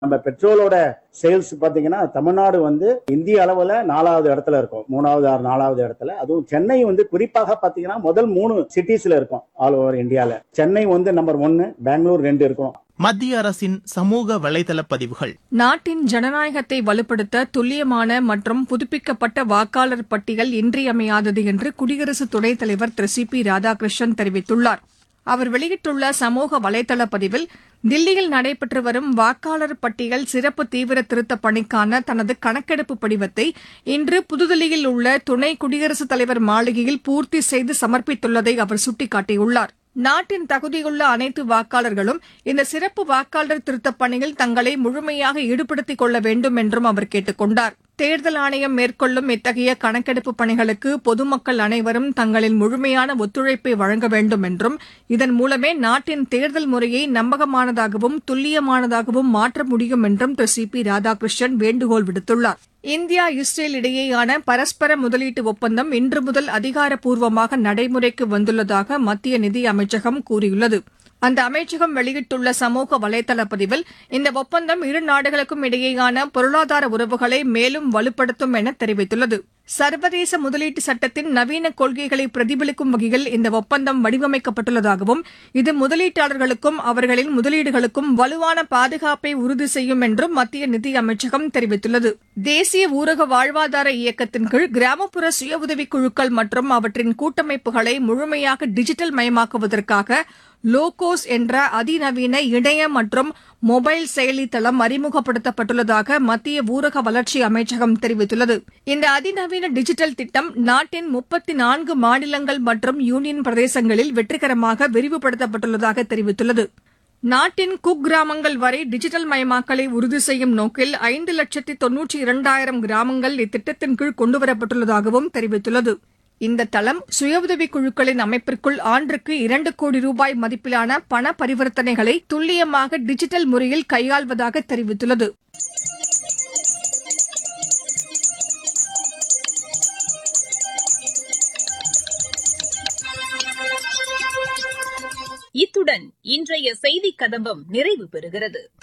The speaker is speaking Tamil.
நம்ம பெட்ரோலோட சேல்ஸ் பாத்தீங்கன்னா தமிழ்நாடு வந்து இந்திய அளவுல நாலாவது இடத்துல இருக்கும் மூணாவது ஆறு நாலாவது இடத்துல அதுவும் சென்னை வந்து குறிப்பாக பாத்தீங்கன்னா முதல் மூணு சிட்டிஸ்ல இருக்கும் ஆல் ஓவர் இந்தியால சென்னை வந்து நம்பர் ஒன்னு பெங்களூர் ரெண்டு இருக்கும் மத்திய அரசின் சமூக வலைதள பதிவுகள் நாட்டின் ஜனநாயகத்தை வலுப்படுத்த துல்லியமான மற்றும் புதுப்பிக்கப்பட்ட வாக்காளர் பட்டியல் இன்றியமையாதது என்று குடியரசு துணைத் தலைவர் திரு சி பி ராதாகிருஷ்ணன் தெரிவித்துள்ளார் அவர் வெளியிட்டுள்ள சமூக வலைதள பதிவில் தில்லியில் நடைபெற்று வரும் வாக்காளர் பட்டியல் சிறப்பு தீவிர திருத்தப் பணிக்கான தனது கணக்கெடுப்பு படிவத்தை இன்று புதுதில்லியில் உள்ள துணை குடியரசுத் தலைவர் மாளிகையில் பூர்த்தி செய்து சமர்ப்பித்துள்ளதை அவர் சுட்டிக்காட்டியுள்ளார் நாட்டின் தகுதியுள்ள அனைத்து வாக்காளர்களும் இந்த சிறப்பு வாக்காளர் திருத்தப் பணியில் தங்களை முழுமையாக ஈடுபடுத்திக் கொள்ள வேண்டும் என்றும் அவர் கேட்டுக் கொண்டார் தேர்தல் ஆணையம் மேற்கொள்ளும் இத்தகைய கணக்கெடுப்பு பணிகளுக்கு பொதுமக்கள் அனைவரும் தங்களின் முழுமையான ஒத்துழைப்பை வழங்க வேண்டும் என்றும் இதன் மூலமே நாட்டின் தேர்தல் முறையை நம்பகமானதாகவும் துல்லியமானதாகவும் மாற்ற முடியும் என்றும் திரு சி பி ராதாகிருஷ்ணன் வேண்டுகோள் விடுத்துள்ளார் இந்தியா இஸ்ரேல் இடையேயான பரஸ்பர முதலீட்டு ஒப்பந்தம் இன்று முதல் அதிகாரப்பூர்வமாக நடைமுறைக்கு வந்துள்ளதாக மத்திய நிதி அமைச்சகம் கூறியுள்ளது அந்த அமைச்சகம் வெளியிட்டுள்ள சமூக வலைதள பதிவில் இந்த ஒப்பந்தம் இரு நாடுகளுக்கும் இடையேயான பொருளாதார உறவுகளை மேலும் வலுப்படுத்தும் என தெரிவித்துள்ளது சர்வதேச முதலீட்டு சட்டத்தின் நவீன கொள்கைகளை பிரதிபலிக்கும் வகையில் இந்த ஒப்பந்தம் வடிவமைக்கப்பட்டுள்ளதாகவும் இது முதலீட்டாளர்களுக்கும் அவர்களின் முதலீடுகளுக்கும் வலுவான பாதுகாப்பை உறுதி செய்யும் என்றும் மத்திய நிதி அமைச்சகம் தெரிவித்துள்ளது தேசிய ஊரக வாழ்வாதார இயக்கத்தின் கீழ் கிராமப்புற சுய உதவிக் குழுக்கள் மற்றும் அவற்றின் கூட்டமைப்புகளை முழுமையாக டிஜிட்டல் மயமாக்குவதற்காக லோகோஸ் என்ற அதிநவீன இணைய மற்றும் மொபைல் செயலி தளம் அறிமுகப்படுத்தப்பட்டுள்ளதாக மத்திய ஊரக வளர்ச்சி அமைச்சகம் தெரிவித்துள்ளது இந்த அதிநவீன டிஜிட்டல் திட்டம் நாட்டின் முப்பத்தி நான்கு மாநிலங்கள் மற்றும் யூனியன் பிரதேசங்களில் வெற்றிகரமாக விரிவுபடுத்தப்பட்டுள்ளதாக தெரிவித்துள்ளது நாட்டின் குக்கிராமங்கள் வரை டிஜிட்டல் மயமாக்கலை உறுதி செய்யும் நோக்கில் ஐந்து லட்சத்தி தொன்னூற்றி இரண்டாயிரம் கிராமங்கள் இத்திட்டத்தின் கீழ் கொண்டுவரப்பட்டுள்ளதாகவும் தெரிவித்துள்ளது இந்த தளம் சுய உதவிக் குழுக்களின் அமைப்பிற்குள் ஆண்டுக்கு இரண்டு கோடி ரூபாய் மதிப்பிலான பண பரிவர்த்தனைகளை துல்லியமாக டிஜிட்டல் முறையில் கையாள்வதாக தெரிவித்துள்ளது இத்துடன் இன்றைய செய்திக் கதம்பம் நிறைவு பெறுகிறது